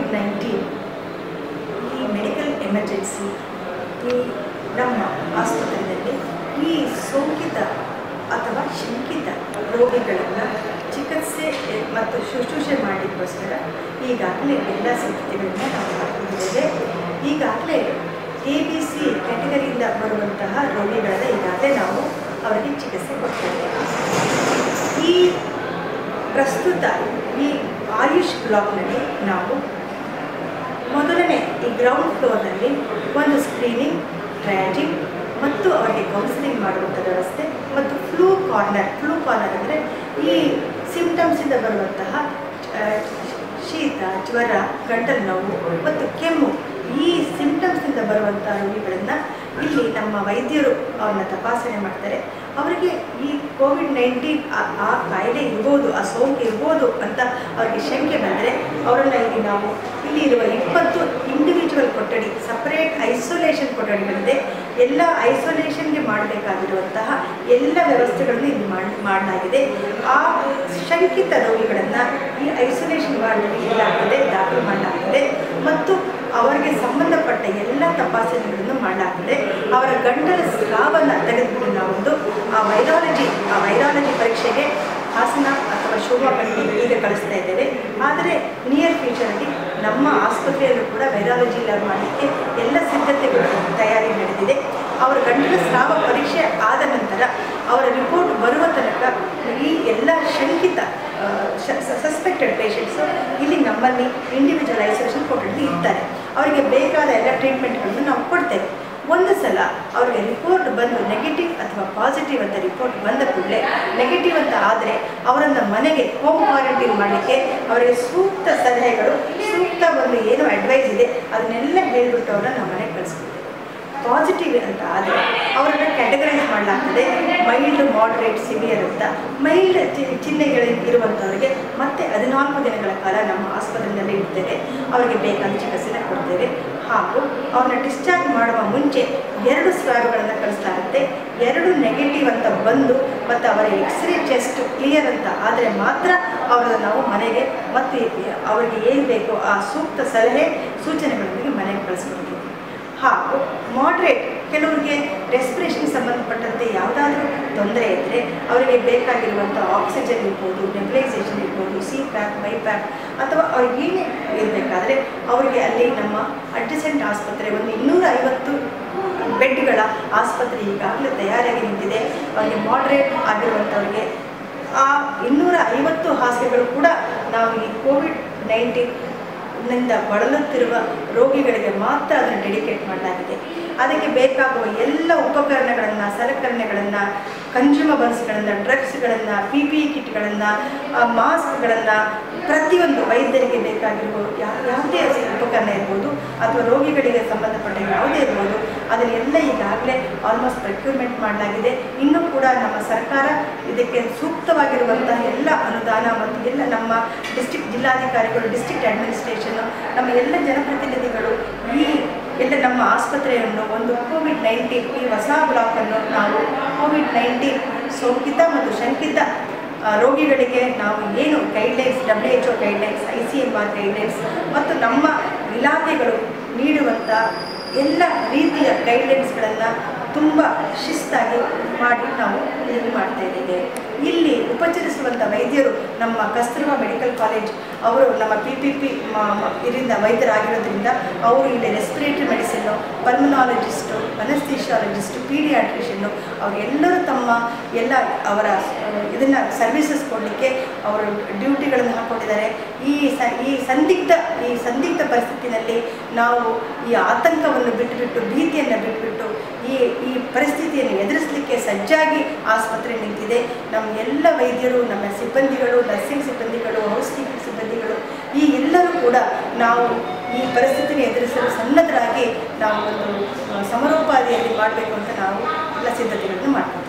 Covid nineteen ಈ medical emergency ಈ ನಮ್ಮ ಆಸ್ಪತ್ರೆಯಲ್ಲಿ ಈ ಸೋಂಕಿತ ಅಥವಾ ಶಂಕಿತ ರೋಗಿಗಳನ್ನು ಚಿಕಿತ್ಸೆ ಮತ್ತು ಶುಶ್ರೂಷೆ ಮಾಡಲಿಕ್ಕೋಸ್ಕರ ಈಗಾಗಲೇ ಎಲ್ಲ ಸಿದ್ಧತೆಗಳನ್ನು ನಾವು ಮಾಡಿಕೊಂಡಿದ್ದೇವೆ ಈಗಾಗಲೇ ಎ ಬಿ ಸಿ ಕ್ಯಾಟಗರಿಯಿಂದ ಬರುವಂತಹ ರೋಗಿಗಳನ್ನ ಈಗಾಗಲೇ ನಾವು ಅವರಿಗೆ ಚಿಕಿತ್ಸೆ ಕೊಡ್ತೇವೆ ಈ ಪ್ರಸ್ತುತ ಈ ಆಯುಷ್ ಬ್ಲಾಕ್ನಲ್ಲಿ ನಾವು ಮೊದಲನೇ ಈ ಗ್ರೌಂಡ್ ಫ್ಲೋರ್ನಲ್ಲಿ ಒಂದು ಸ್ಕ್ರೀನಿಂಗ್ ಟ್ರ್ಯಾಜಿಂಗ್ ಮತ್ತು ಅವರಿಗೆ ಕೌನ್ಸಿಲಿಂಗ್ ಮಾಡುವಂಥ ವ್ಯವಸ್ಥೆ ಮತ್ತು ಫ್ಲೂ ಕಾರ್ನರ್ ಫ್ಲೂ ಕಾರ್ನರ್ ಅಂದರೆ ಈ ಸಿಂಪ್ಟಮ್ಸಿಂದ ಬರುವಂತಹ ಆ, ಶೀತ ಜ್ವರ ಗಂಟಲು ನೋವು ಮತ್ತು ಕೆಮ್ಮು ಈ ಸಿಂಪ್ಟಮ್ಸಿಂದ ಬರುವಂತಹ ರೋಗಿಗಳನ್ನು ಇಲ್ಲಿ ನಮ್ಮ ವೈದ್ಯರು ಅವ್ರನ್ನ ತಪಾಸಣೆ ಮಾಡ್ತಾರೆ ಅವರಿಗೆ ಈ ಕೋವಿಡ್ ನೈನ್ಟೀನ್ ಆ ಕಾಯಿಲೆ ಇರ್ಬೋದು ಆ ಸೋಂಕು ಇರ್ಬೋದು ಅಂತ ಅವರಿಗೆ ಶಂಕೆ ಬಂದರೆ ಅವರನ್ನು ಇಲ್ಲಿ ನಾವು ಇಲ್ಲಿ ಇರುವ ಇಪ್ಪತ್ತು ಇಂಡಿವಿಜುವಲ್ ಕೊಠಡಿ ಸಪರೇಟ್ ಐಸೋಲೇಷನ್ ಕೊಠಡಿಗಳಿದೆ ಎಲ್ಲ ಐಸೋಲೇಷನ್ಗೆ ಮಾಡಬೇಕಾಗಿರುವಂತಹ ಎಲ್ಲ ವ್ಯವಸ್ಥೆಗಳನ್ನು ಇಲ್ಲಿ ಮಾಡಿ ಮಾಡಲಾಗಿದೆ ಆ ಶಂಕಿತ ರೋಗಿಗಳನ್ನು ಈ ಐಸೋಲೇಷನ್ ವಾರ್ಡ್ನಲ್ಲಿ ಇಡಲಾಗ್ತದೆ ದಾಖಲು ಮಾಡಲಾಗ್ತದೆ ಮತ್ತು ಅವರಿಗೆ ಸಂಬಂಧಪಟ್ಟ ಎಲ್ಲ ತಪಾಸಣೆಗಳನ್ನು ಮಾಡಲಾಗ್ತದೆ ಅವರ ಗಂಟಲ ಸ್ರಾವನ್ನ ತೆಗೆದುಬಿಟ್ಟು ನಾವೊಂದು ಆ ವೈರಾಲಜಿ ಆ ವೈರಾಲಜಿ ಪರೀಕ್ಷೆಗೆ ಹಾಸನ ಅಥವಾ ಶಿವಮೊಗ್ಗಕ್ಕೆ ಈಗ ಕಳಿಸ್ತಾ ಇದ್ದೇವೆ ಆದರೆ ನಿಯರ್ ಫ್ಯೂಚರಲ್ಲಿ ನಮ್ಮ ಆಸ್ಪತ್ರೆಯಲ್ಲೂ ಕೂಡ ವೈರಾಲಜಿ ಲ್ಯಾಬ್ ಮಾಡಲಿಕ್ಕೆ ಎಲ್ಲ ಸಿದ್ಧತೆಗಳು ತಯಾರಿ ನಡೆದಿದೆ ಅವರ ಗಂಟಲ ಸ್ರಾವ ಪರೀಕ್ಷೆ ಆದ ನಂತರ ಅವರ ರಿಪೋರ್ಟ್ ಬರುವ ತನಕ ಈ ಎಲ್ಲ ಶಂಕಿತ ಸಸ್ಪೆಕ್ಟೆಡ್ ಪೇಷಂಟ್ಸು ಇಲ್ಲಿ ನಮ್ಮಲ್ಲಿ ಇಂಡಿವಿಜುವಲ್ ಐಸೋಲೇಷನ್ ಕೊಠಡಿ ಇರ್ತಾರೆ ಅವರಿಗೆ ಬೇಕಾದ ಎಲ್ಲ ಟ್ರೀಟ್ಮೆಂಟ್ಗಳನ್ನು ನಾವು ಕೊಡ್ತೇವೆ ಒಂದು ಸಲ ಅವರಿಗೆ ರಿಪೋರ್ಟ್ ಬಂದು ನೆಗೆಟಿವ್ ಅಥವಾ ಪಾಸಿಟಿವ್ ಅಂತ ರಿಪೋರ್ಟ್ ಬಂದ ಕೂಡಲೇ ನೆಗೆಟಿವ್ ಅಂತ ಆದರೆ ಅವರನ್ನು ಮನೆಗೆ ಹೋಮ್ ಕ್ವಾರಂಟೈನ್ ಮಾಡಲಿಕ್ಕೆ ಅವರಿಗೆ ಸೂಕ್ತ ಸಲಹೆಗಳು ಸೂಕ್ತ ಒಂದು ಏನು ಅಡ್ವೈಸ್ ಇದೆ ಅದನ್ನೆಲ್ಲ ಹೇಳಿಬಿಟ್ಟು ಅವರನ್ನು ನಮ್ಮ ಮನೆಗೆ ಕಳಿಸ್ಕೊಡ್ತೇವೆ ಪಾಸಿಟಿವ್ ಅಂತ ಆದರೆ ಅವರನ್ನು ಕ್ಯಾಟಗರೈಸ್ ಮಾಡಲಾಗ್ತದೆ ಮೈಲ್ಡ್ ಮಾಡ್ರೇಟ್ ಸಿವಿಯರ್ ಅಂತ ಮೈಲ್ಡ್ ಚಿಹ್ನೆಗಳು ಇರುವಂಥವರಿಗೆ ಮತ್ತೆ ಹದಿನಾಲ್ಕು ದಿನಗಳ ಕಾಲ ನಮ್ಮ ಆಸ್ಪತ್ರೆಯಲ್ಲಿ ಇಡ್ತೇವೆ ಅವರಿಗೆ ಬೇಕಾದ ಚಿಕಿತ್ಸೆನ ಕೊಡ್ತೇವೆ ಹಾಗೂ ಅವ್ರನ್ನ ಡಿಸ್ಚಾರ್ಜ್ ಮಾಡುವ ಮುಂಚೆ ಎರಡು ಸ್ವ್ಯಾಬ್ಗಳನ್ನು ಕಳಿಸಲಾಗುತ್ತೆ ಎರಡು ನೆಗೆಟಿವ್ ಅಂತ ಬಂದು ಮತ್ತು ಅವರ ಎಕ್ಸ್ರೇ ಚೆಸ್ಟ್ ಕ್ಲಿಯರ್ ಅಂತ ಆದರೆ ಮಾತ್ರ ಅವರನ್ನು ನಾವು ಮನೆಗೆ ಮತ್ತು ಅವರಿಗೆ ಏನು ಬೇಕೋ ಆ ಸೂಕ್ತ ಸಲಹೆ ಸೂಚನೆಗಳೊಂದಿಗೆ ಮನೆಗೆ ಕಳಿಸ್ಕೊಡ್ತೀವಿ ಹಾಗೂ ಮಾಡ್ರೇಟ್ ಕೆಲವರಿಗೆ ರೆಸ್ಪಿರೇಷನ್ ಸಂಬಂಧಪಟ್ಟಂತೆ ಯಾವುದಾದ್ರೂ ತೊಂದರೆ ಇದ್ದರೆ ಅವರಿಗೆ ಬೇಕಾಗಿರುವಂಥ ಆಕ್ಸಿಜನ್ ಇರ್ಬೋದು ನೆಬ್ಲೈಸೇಷನ್ ಇರ್ಬೋದು ಸಿ ಪ್ಯಾಕ್ ಬೈ ಪ್ಯಾಕ್ ಅಥವಾ ಅವ್ರಿಗೆ ಏನೇ ಇರಬೇಕಾದ್ರೆ ಅವರಿಗೆ ಅಲ್ಲಿ ನಮ್ಮ ಅಡ್ಜಸೆಂಟ್ ಆಸ್ಪತ್ರೆ ಒಂದು ಇನ್ನೂರ ಐವತ್ತು ಬೆಡ್ಗಳ ಆಸ್ಪತ್ರೆ ಈಗಾಗಲೇ ತಯಾರಾಗಿ ನಿಂತಿದೆ ಅವರಿಗೆ ಮಾಡ್ರೇಟ್ ಆಗಿರುವಂಥವ್ರಿಗೆ ಆ ಇನ್ನೂರ ಐವತ್ತು ಹಾಸಿಗೆಗಳು ಕೂಡ ನಾವು ಈ ಕೋವಿಡ್ ನೈನ್ಟೀನ್ ನಿಂದ ಬಳಲುತ್ತಿರುವ ರೋಗಿಗಳಿಗೆ ಮಾತ್ರ ಅದನ್ನು ಡೆಡಿಕೇಟ್ ಮಾಡಲಾಗಿದೆ ಅದಕ್ಕೆ ಬೇಕಾಗುವ ಎಲ್ಲ ಉಪಕರಣಗಳನ್ನು ಸಲಕರಣೆಗಳನ್ನು ಕನ್ಸ್ಯೂಮಬಲ್ಸ್ಗಳನ್ನು ಡ್ರಗ್ಸ್ಗಳನ್ನು ಪಿ ಪಿ ಇ ಕಿಟ್ಗಳನ್ನು ಮಾಸ್ಕ್ಗಳನ್ನು ಪ್ರತಿಯೊಂದು ವೈದ್ಯರಿಗೆ ಬೇಕಾಗಿರುವ ಯಾ- ಯಾವುದೇ ಉಪಕರಣ ಇರ್ಬೋದು ಅಥವಾ ರೋಗಿಗಳಿಗೆ ಸಂಬಂಧಪಟ್ಟ ಯಾವುದೇ ಇರ್ಬೋದು ಅದನ್ನೆಲ್ಲ ಈಗಾಗಲೇ ಆಲ್ಮೋಸ್ಟ್ ಪ್ರಕ್ಯೂರ್ಮೆಂಟ್ ಮಾಡಲಾಗಿದೆ ಇನ್ನೂ ಕೂಡ ನಮ್ಮ ಸರ್ಕಾರ ಇದಕ್ಕೆ ಸೂಕ್ತವಾಗಿರುವಂತಹ ಎಲ್ಲ ಅನುದಾನ ಮತ್ತು ಎಲ್ಲ ನಮ್ಮ ಡಿಸ್ಟ್ರಿಕ್ಟ್ ಜಿಲ್ಲಾಧಿಕಾರಿಗಳು ಡಿಸ್ಟ್ರಿಕ್ಟ್ ಅಡ್ಮಿನಿಸ್ಟ್ರೇಷನ್ನು ನಮ್ಮ ಎಲ್ಲ ಜನಪ್ರತಿನಿಧಿಗಳು ಈ ಎಲ್ಲ ನಮ್ಮ ಆಸ್ಪತ್ರೆಯನ್ನು ಒಂದು ಕೋವಿಡ್ ನೈನ್ಟೀನ್ ಈ ಹೊಸ ಬ್ಲಾಕನ್ನು ನಾವು ಕೋವಿಡ್ ನೈನ್ಟೀನ್ ಸೋಂಕಿತ ಮತ್ತು ಶಂಕಿತ ಆ, ರೋಗಿಗಳಿಗೆ ನಾವು ಏನು guidelines W H O guidelines I C M R guidelines ಮತ್ತು ನಮ್ಮ ಇಲಾಖೆಗಳು ನೀಡುವಂಥ ಎಲ್ಲ ರೀತಿಯ ಗೈಡ್ಲೈನ್ಸ್ಗಳನ್ನು ತುಂಬ ಶಿಸ್ತಾಗಿ ಮಾಡಿ ನಾವು ಇಲ್ಲಿ ಮಾಡ್ತಾ ಇದ್ದೇವೆ ಇಲ್ಲಿ ಉಪಚರಿಸುವಂಥ ವೈದ್ಯರು ನಮ್ಮ ಕಸ್ತೂರ್ಬಾ ಮೆಡಿಕಲ್ ಕಾಲೇಜ್ ಅವರು ನಮ್ಮ ಪಿ ಪಿ ಪಿ ಇದರಿಂದ ವೈದ್ಯರಾಗಿರೋದ್ರಿಂದ ಅವರು ಇಲ್ಲಿ ರೆಸ್ಪಿರೇಟರಿ ಮೆಡಿಸಿನ್ನು ಪಲ್ಮನಾಲಜಿಸ್ಟು ಅನಸ್ತೀಶಿಯಾಲಜಿಸ್ಟು ಪೀಡಿಯಾಟ್ರಿಷನ್ನು ಅವರೆಲ್ಲರೂ ತಮ್ಮ ಎಲ್ಲ ಅವರ ಇದನ್ನು ಸರ್ವಿಸಸ್ ಕೊಡಲಿಕ್ಕೆ ಅವರು ಡ್ಯೂಟಿಗಳನ್ನು ಹಾಕ್ಕೊಂಡಿದ್ದಾರೆ ಈ ಸ ಈ ಸಂದಿಗ್ಧ ಈ ಸಂದಿಗ್ಧ ಪರಿಸ್ಥಿತಿನಲ್ಲಿ ನಾವು ಈ ಆತಂಕವನ್ನು ಬಿಟ್ಟುಬಿಟ್ಟು ಭೀತಿಯನ್ನು ಬಿಟ್ಟುಬಿಟ್ಟು ಈ ಈ ಪರಿಸ್ಥಿತಿಯನ್ನು ಎದುರಿಸಲಿಕ್ಕೆ ಸಜ್ಜಾಗಿ ಆಸ್ಪತ್ರೆ ನಿಂತಿದೆ ನಮ್ಮ ಎಲ್ಲ ವೈದ್ಯರು ನಮ್ಮ ಸಿಬ್ಬಂದಿಗಳು ನರ್ಸಿಂಗ್ ಸಿಬ್ಬಂದಿಗಳು ಹೌಸ್ ಕೀಪಿಂಗ್ ಸಿಬ್ಬಂದಿಗಳು ಈ ಎಲ್ಲರೂ ಕೂಡ ನಾವು ಈ ಪರಿಸ್ಥಿತಿಯನ್ನು ಎದುರಿಸಲು ಸನ್ನದ್ಧರಾಗಿ ನಾವು ಒಂದು ಆ, ಸಮರೋಪಾದಿಯಲ್ಲಿ ಮಾಡಬೇಕು ಅಂತ ನಾವು ಎಲ್ಲ ಸಿದ್ಧತೆಗಳನ್ನು ಮಾಡ್ಕೊತೀವಿ